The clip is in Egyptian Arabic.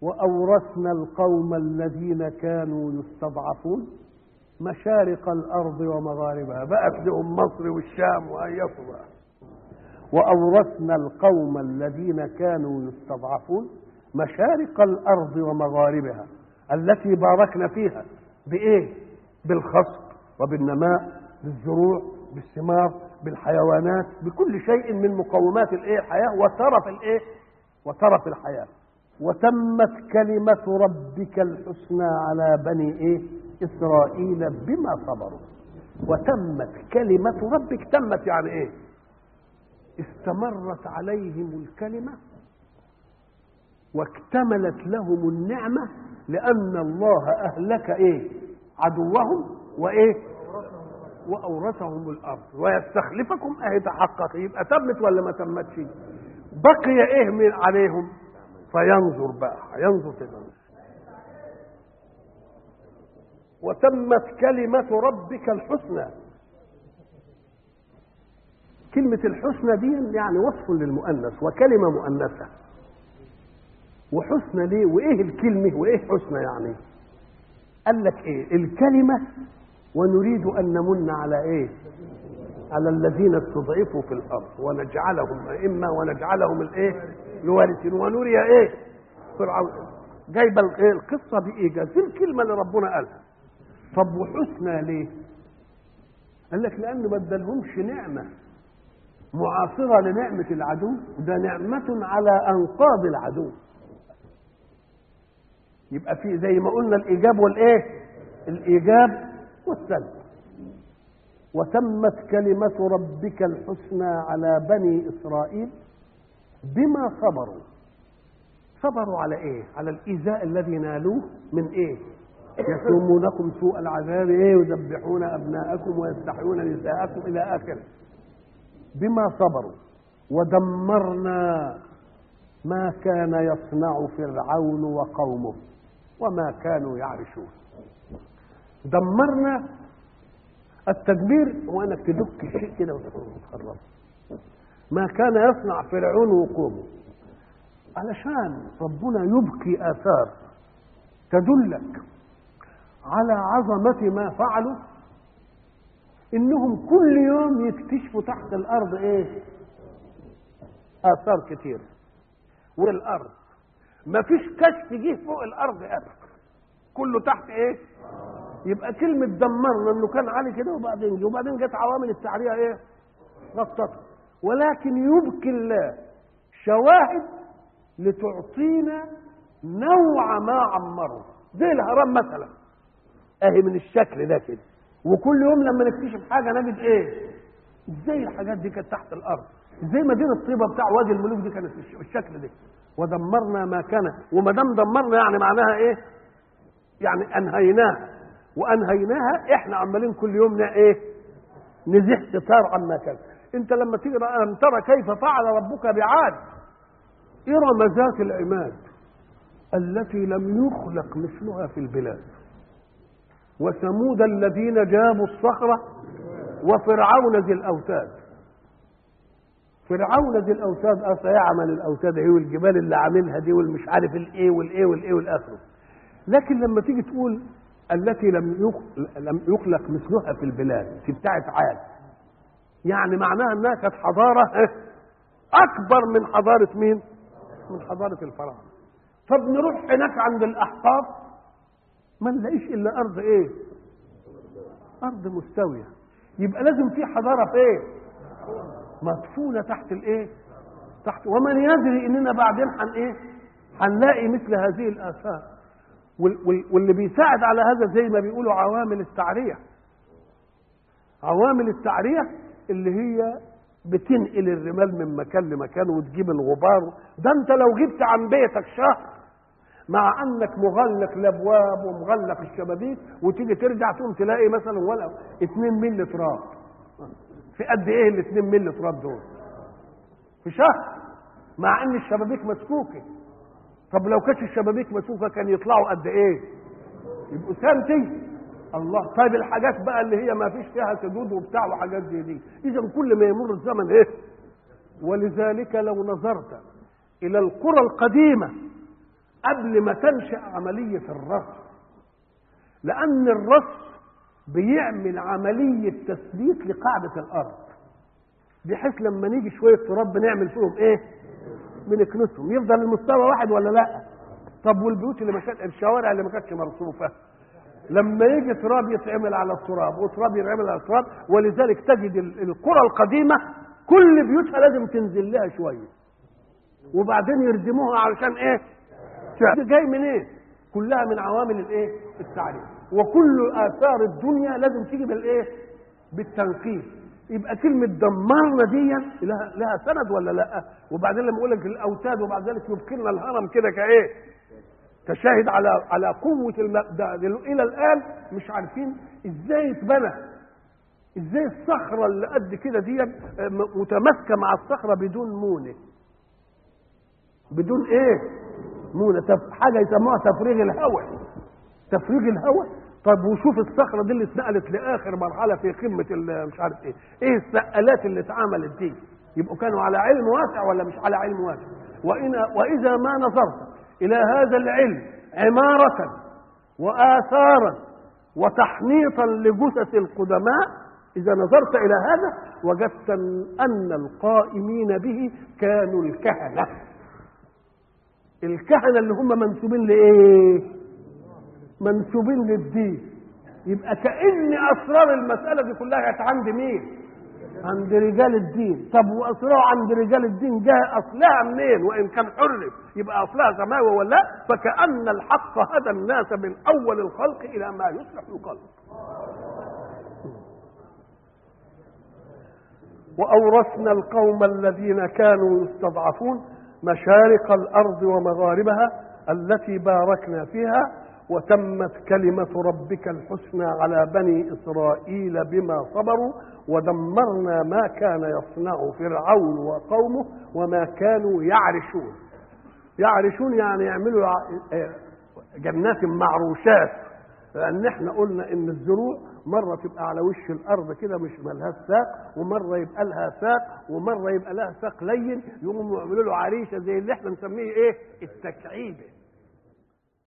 وأورثنا القوم الذين كانوا يستضعفون مشارق الأرض ومغاربها بقت لهم مصر والشام وأيصوا بقى وأورثنا القوم الذين كانوا يستضعفون مشارق الأرض ومغاربها التي باركنا فيها بإيه؟ بالخصب وبالنماء بالزروع بالثمار بالحيوانات بكل شيء من مقومات الايه الحياه وترف الايه وترف الحياه وتمت كلمة ربك الحسنى على بني ايه اسرائيل بما صبروا وتمت كلمة ربك تمت يعني ايه استمرت عليهم الكلمة واكتملت لهم النعمة لأن الله أهلك ايه عدوهم وايه واورثهم الارض ويستخلفكم اهي تحقق يبقى تمت ولا ما تمتش بقي ايه من عليهم فينظر بقى ينظر كده وتمت كلمة ربك الحسنى كلمة الحسنى دي يعني وصف للمؤنث وكلمة مؤنثة وحسنى ليه وايه الكلمة وايه حسنى يعني قال لك ايه الكلمة ونريد ان نمن على ايه على الذين استضعفوا في الارض ونجعلهم ائمه ونجعلهم الايه الوارثين ونري ايه فرعون جايبه الايه القصه بايجاز دي الكلمه اللي ربنا قالها طب وحسنى ليه قال لك لانه ما ادالهمش نعمه معاصره لنعمه العدو ده نعمه على انقاض العدو يبقى في زي ما قلنا الايجاب والايه الايجاب والسلب وتمت كلمة ربك الحسنى على بني إسرائيل بما صبروا صبروا على إيه؟ على الإيذاء الذي نالوه من إيه؟ يسومونكم سوء العذاب إيه؟ يذبحون أبناءكم ويستحيون نساءكم إلى آخره بما صبروا ودمرنا ما كان يصنع فرعون وقومه وما كانوا يعرشون دمرنا التدمير هو انك تدك الشيء كده وتخربه ما كان يصنع فرعون وقومه علشان ربنا يبقي اثار تدلك على عظمة ما فعلوا انهم كل يوم يكتشفوا تحت الارض ايه اثار كتير والارض ما فيش كشف جه فوق الارض ابدا كله تحت ايه يبقى كلمة دمرنا انه كان عالي كده وبعدين جه وبعدين جت عوامل التعرية ايه؟ غطته ولكن يبكي الله شواهد لتعطينا نوع ما عمره زي الهرم مثلا اهي من الشكل ده كده وكل يوم لما نكتشف حاجه نجد ايه؟ ازاي الحاجات دي كانت تحت الارض؟ ازاي مدينه طيبه بتاع وادي الملوك دي كانت بالشكل ده؟ ودمرنا ما كان وما دام دمرنا يعني معناها ايه؟ يعني انهيناها وانهيناها احنا عمالين كل يوم ايه نزيح ستار عما كان انت لما تقرا ان ترى كيف فعل ربك بعاد ارم ذات العماد التي لم يخلق مثلها في البلاد وثمود الذين جابوا الصخرة وفرعون ذي الأوتاد فرعون ذي الأوتاد أصلا يعمل الأوتاد ايه والجبال اللي عاملها دي والمش عارف الايه والايه والايه والآخره لكن لما تيجي تقول التي لم لم يخلق مثلها في البلاد في بتاعه عاد يعني معناها انها كانت حضاره اكبر من حضاره مين؟ من حضاره الفراعنه طب نروح هناك عند الاحقاف ما نلاقيش الا ارض ايه؟ ارض مستويه يبقى لازم في حضاره في ايه؟ مدفونه تحت الايه؟ تحت ومن يدري اننا بعدين حن ايه؟ هنلاقي مثل هذه الاثار واللي بيساعد على هذا زي ما بيقولوا عوامل التعرية عوامل التعرية اللي هي بتنقل الرمال من مكان لمكان وتجيب الغبار ده انت لو جبت عن بيتك شهر مع انك مغلق الابواب ومغلق الشبابيك وتيجي ترجع تقوم تلاقي مثلا ولا 2 مللي تراب في قد ايه ال 2 مللي تراب دول في شهر مع ان الشبابيك مسكوكه طب لو كانت الشبابيك مسوفه كان يطلعوا قد ايه يبقوا سنتي الله طيب الحاجات بقى اللي هي ما فيش فيها سدود وبتاع وحاجات زي دي اذا كل ما يمر الزمن ايه ولذلك لو نظرت الى القرى القديمه قبل ما تنشا عمليه الرص لان الرص بيعمل عمليه تثبيت لقاعده الارض بحيث لما نيجي شويه تراب بنعمل فيهم ايه بنكنسهم يفضل المستوى واحد ولا لا طب والبيوت اللي ما كانت الشوارع اللي ما كانتش مرصوفه لما يجي تراب يتعمل على التراب وتراب يتعمل على التراب ولذلك تجد ال- القرى القديمه كل بيوتها لازم تنزل لها شويه وبعدين يردموها علشان ايه ده جاي من ايه كلها من عوامل الايه التعريف وكل اثار الدنيا لازم تيجي بالايه بالتنقيب يبقى كلمة دمرنا دي لها, لها سند ولا لا؟ وبعدين لما يقول لك الأوتاد وبعد ذلك يبقلنا الهرم كده كإيه؟ تشاهد على على قوة الم... ده ده إلى الآن مش عارفين إزاي اتبنى إزاي الصخرة اللي قد كده دي م- متماسكة مع الصخرة بدون مونة بدون إيه؟ مونة تف... حاجة يسموها تفريغ الهواء تفريغ الهواء طب وشوف الصخرة دي اللي اتنقلت لآخر مرحلة في قمة ال- مش عارف إيه إيه السقالات اللي اتعملت دي يبقوا كانوا على علم واسع ولا مش على علم واسع وإن وإذا ما نظرت إلى هذا العلم عمارة وآثارا وتحنيطا لجثث القدماء إذا نظرت إلى هذا وجدت أن القائمين به كانوا الكهنة الكهنة اللي هم منسوبين لإيه؟ منسوبين للدين يبقى كأن أسرار المسألة دي كلها كانت عند مين؟ عند رجال الدين طب واسرار عند رجال الدين جاء اصلها منين وان كان حرف يبقى اصلها سماوي ولا لا فكأن الحق هدى الناس من اول الخلق الى ما يصلح الخلق واورثنا القوم الذين كانوا يستضعفون مشارق الارض ومغاربها التي باركنا فيها وتمت كلمة ربك الحسنى على بني إسرائيل بما صبروا ودمرنا ما كان يصنع فرعون وقومه وما كانوا يعرشون يعرشون يعني يعملوا جنات معروشات لأن احنا قلنا إن الزروع مرة تبقى على وش الأرض كده مش ملهاش ساق ومرة يبقى لها ساق ومرة يبقى لها ساق لين يقوموا يعملوا له عريشة زي اللي احنا نسميه إيه؟ التكعيبة